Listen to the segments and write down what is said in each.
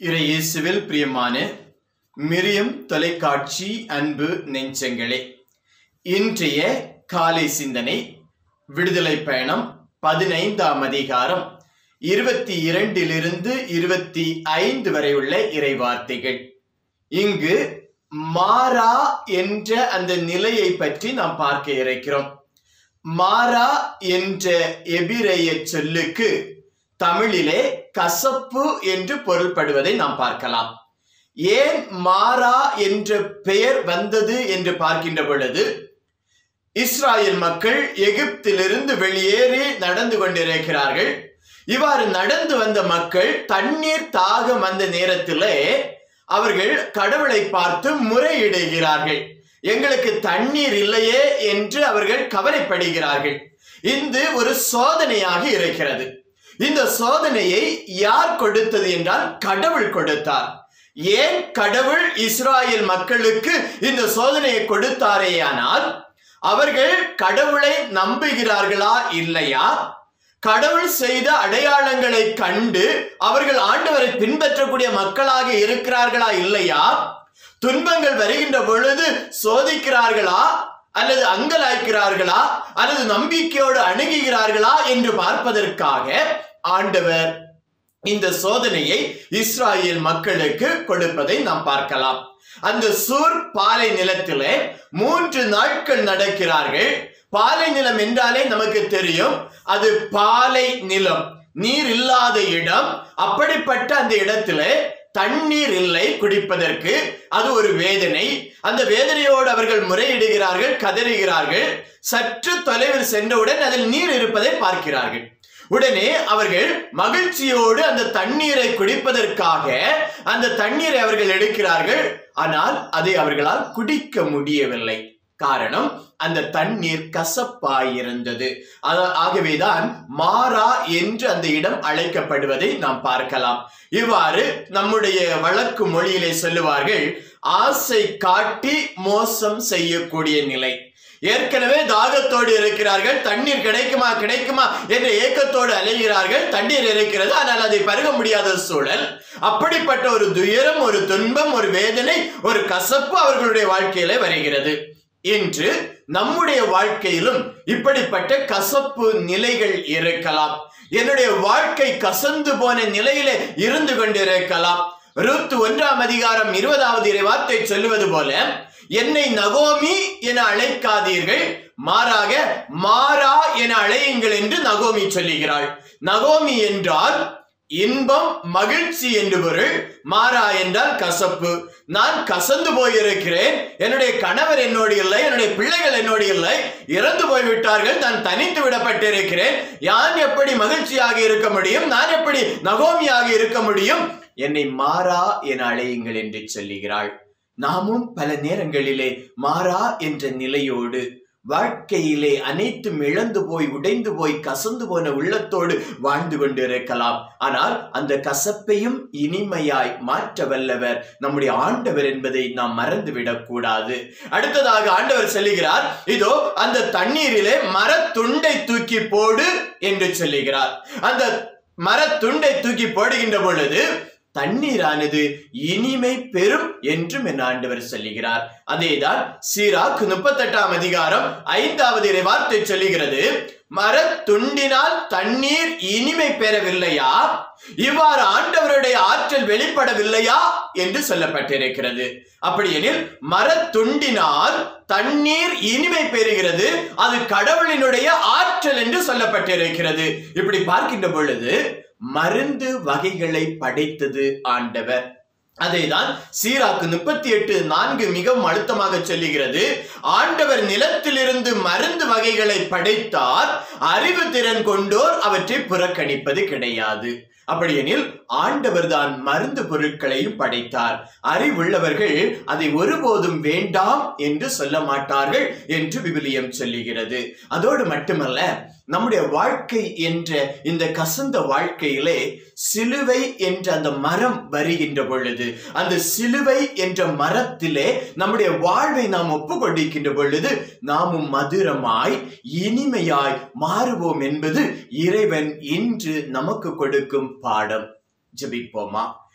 இறை இயேசுவில் பிரியமான மிரியம் தொலைக்காட்சி அன்பு நெஞ்சங்களே இன்றைய காலை சிந்தனை விடுதலை பயணம் பதினைந்தாம் அதிகாரம் இருபத்தி இரண்டிலிருந்து இருபத்தி ஐந்து வரை உள்ள இறை வார்த்தைகள் இங்கு மாறா என்ற அந்த நிலையை பற்றி நாம் பார்க்க இருக்கிறோம் மாறா என்ற எபிரேய சொல்லுக்கு தமிழிலே கசப்பு என்று பொருள்படுவதை நாம் பார்க்கலாம் ஏன் மாறா என்ற பெயர் வந்தது என்று பார்க்கின்ற பொழுது இஸ்ராயல் மக்கள் எகிப்திலிருந்து வெளியேறி நடந்து கொண்டிருக்கிறார்கள் இவ்வாறு நடந்து வந்த மக்கள் தண்ணீர் தாகம் வந்த நேரத்திலே அவர்கள் கடவுளை பார்த்து முறையிடுகிறார்கள் எங்களுக்கு தண்ணீர் இல்லையே என்று அவர்கள் கவலைப்படுகிறார்கள் இது ஒரு சோதனையாக இருக்கிறது இந்த சோதனையை யார் கொடுத்தது என்றால் கடவுள் கொடுத்தார் ஏன் கடவுள் இஸ்ராயல் மக்களுக்கு இந்த சோதனையை கொடுத்தாரேயானால் அவர்கள் கடவுளை நம்புகிறார்களா இல்லையா கடவுள் செய்த அடையாளங்களை கண்டு அவர்கள் ஆண்டவரை பின்பற்றக்கூடிய மக்களாக இருக்கிறார்களா இல்லையா துன்பங்கள் வருகின்ற பொழுது சோதிக்கிறார்களா அல்லது அங்கலாய்க்கிறார்களா அல்லது நம்பிக்கையோடு அணுகுகிறார்களா என்று பார்ப்பதற்காக ஆண்டவர் இந்த சோதனையை இஸ்ராயல் மக்களுக்கு கொடுப்பதை நாம் பார்க்கலாம் அந்த சூர் பாலை நிலத்திலே மூன்று நாட்கள் நடக்கிறார்கள் பாலை நிலம் என்றாலே நமக்கு தெரியும் அது பாலை நிலம் நீர் இல்லாத இடம் அப்படிப்பட்ட அந்த இடத்திலே தண்ணீர் இல்லை குடிப்பதற்கு அது ஒரு வேதனை அந்த வேதனையோடு அவர்கள் முறையிடுகிறார்கள் கதறுகிறார்கள் சற்று தொலைவில் சென்றவுடன் அதில் நீர் இருப்பதை பார்க்கிறார்கள் உடனே அவர்கள் மகிழ்ச்சியோடு அந்த தண்ணீரை குடிப்பதற்காக அந்த தண்ணீரை அவர்கள் எடுக்கிறார்கள் ஆனால் அதை அவர்களால் குடிக்க முடியவில்லை காரணம் அந்த தண்ணீர் கசப்பாயிருந்தது ஆகவேதான் மாறா என்று அந்த இடம் அழைக்கப்படுவதை நாம் பார்க்கலாம் இவ்வாறு நம்முடைய வழக்கு மொழியிலே சொல்லுவார்கள் ஆசை காட்டி மோசம் செய்யக்கூடிய நிலை ஏற்கனவே தாகத்தோடு இருக்கிறார்கள் தண்ணீர் கிடைக்குமா கிடைக்குமா என்ற ஏக்கத்தோடு அலைகிறார்கள் தண்ணீர் இருக்கிறது ஆனால் அதை பருக முடியாத சூழல் அப்படிப்பட்ட ஒரு துயரம் ஒரு துன்பம் ஒரு வேதனை ஒரு கசப்பு அவர்களுடைய வாழ்க்கையில வருகிறது இன்று நம்முடைய வாழ்க்கையிலும் இப்படிப்பட்ட கசப்பு நிலைகள் இருக்கலாம் என்னுடைய வாழ்க்கை கசந்து போன நிலையில இருந்து கொண்டிருக்கலாம் ருத் ஒன்றாம் அதிகாரம் இருபதாவது இறைவார்த்தை சொல்லுவது போல என்னை நகோமி என அழைக்காதீர்கள் மாறாக மாறா என அழையுங்கள் என்று நகோமி சொல்லுகிறாள் நகோமி என்றால் இன்பம் மகிழ்ச்சி என்று பொருள் மாறா என்றால் கசப்பு நான் கசந்து போயிருக்கிறேன் என்னுடைய கணவர் என்னோடு இல்லை என்னுடைய பிள்ளைகள் என்னோடு இல்லை இறந்து போய்விட்டார்கள் நான் தனித்து விடப்பட்டிருக்கிறேன் யான் எப்படி மகிழ்ச்சியாக இருக்க முடியும் நான் எப்படி நகோமியாக இருக்க முடியும் என்னை மாறா என அழையுங்கள் என்று சொல்லுகிறாள் நாமும் பல நேரங்களிலே மாறா என்ற நிலையோடு வாழ்க்கையிலே அனைத்தும் இழந்து போய் உடைந்து போய் கசந்து போன உள்ளத்தோடு வாழ்ந்து கொண்டிருக்கலாம் ஆனால் அந்த கசப்பையும் இனிமையாய் மாற்ற வல்லவர் நம்முடைய ஆண்டவர் என்பதை நாம் மறந்துவிடக் கூடாது அடுத்ததாக ஆண்டவர் சொல்லுகிறார் இதோ அந்த தண்ணீரிலே மரத்துண்டை தூக்கி போடு என்று சொல்லுகிறார் அந்த மரத்துண்டை தூக்கி போடுகின்ற பொழுது தண்ணீரானது இனிமை பெறும் என்றும் என் ஆண்டவர் சொல்லுகிறார் அதேதான் சீராக் முப்பத்தெட்டாம் அதிகாரம் ஐந்தாவது வார்த்தை சொல்லுகிறது மரத்துண்டினால் தண்ணீர் இனிமை பெறவில்லையா இவ்வாறு ஆண்டவருடைய ஆற்றல் வெளிப்படவில்லையா என்று சொல்லப்பட்டிருக்கிறது அப்படியெனில் மரத்துண்டினால் தண்ணீர் இனிமை பெறுகிறது அது கடவுளினுடைய ஆற்றல் என்று சொல்லப்பட்டிருக்கிறது இப்படி பார்க்கின்ற பொழுது மருந்து வகைகளை படைத்தது ஆண்டவர் அதைதான் சீராக்கு முப்பத்தி எட்டு நான்கு மிகவும் அழுத்தமாக சொல்லுகிறது ஆண்டவர் நிலத்திலிருந்து மருந்து வகைகளை படைத்தார் அறிவு திறன் கொண்டோர் அவற்றை புறக்கணிப்பது கிடையாது அப்படியெனில் ஆண்டவர் தான் மருந்து பொருட்களையும் படைத்தார் அறிவுள்ளவர்கள் அதை ஒருபோதும் வேண்டாம் என்று சொல்ல மாட்டார்கள் என்று விவிலியம் சொல்லுகிறது அதோடு மட்டுமல்ல நம்முடைய வாழ்க்கை என்ற இந்த கசந்த வாழ்க்கையிலே சிலுவை என்ற அந்த மரம் வருகின்ற பொழுது அந்த சிலுவை என்ற மரத்திலே நம்முடைய வாழ்வை நாம் ஒப்பு கொடுக்கின்ற பொழுது நாமும் மதுரமாய் இனிமையாய் மாறுவோம் என்பது இறைவன் இன்று நமக்கு கொடுக்கும் பாடம் ஜெபிப்போமா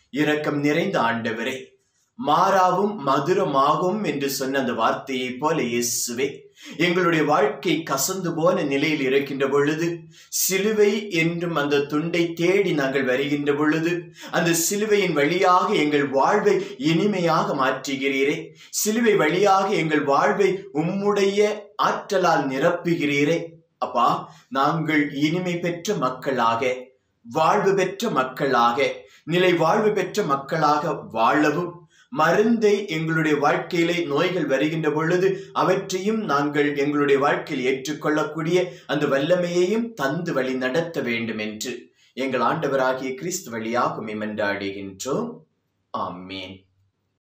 இரக்கம் நிறைந்த ஆண்டவரே மாறாவும் மதுரமாகும் என்று சொன்ன அந்த வார்த்தையைப் போல இயேசுவே எங்களுடைய வாழ்க்கை கசந்து போன நிலையில் இருக்கின்ற பொழுது சிலுவை என்றும் அந்த துண்டை தேடி நாங்கள் வருகின்ற பொழுது அந்த சிலுவையின் வழியாக எங்கள் வாழ்வை இனிமையாக மாற்றுகிறீரே சிலுவை வழியாக எங்கள் வாழ்வை உம்முடைய ஆற்றலால் நிரப்புகிறீரே அப்பா நாங்கள் இனிமை பெற்ற மக்களாக வாழ்வு பெற்ற மக்களாக நிலை வாழ்வு பெற்ற மக்களாக வாழவும் மருந்தை எங்களுடைய வாழ்க்கையிலே நோய்கள் வருகின்ற பொழுது அவற்றையும் நாங்கள் எங்களுடைய வாழ்க்கையில் ஏற்றுக்கொள்ளக்கூடிய அந்த வல்லமையையும் தந்து வழி நடத்த வேண்டும் என்று எங்கள் ஆண்டவராகிய கிறிஸ்து வழியாக மன்றாடுகின்றோம் ஆமேன்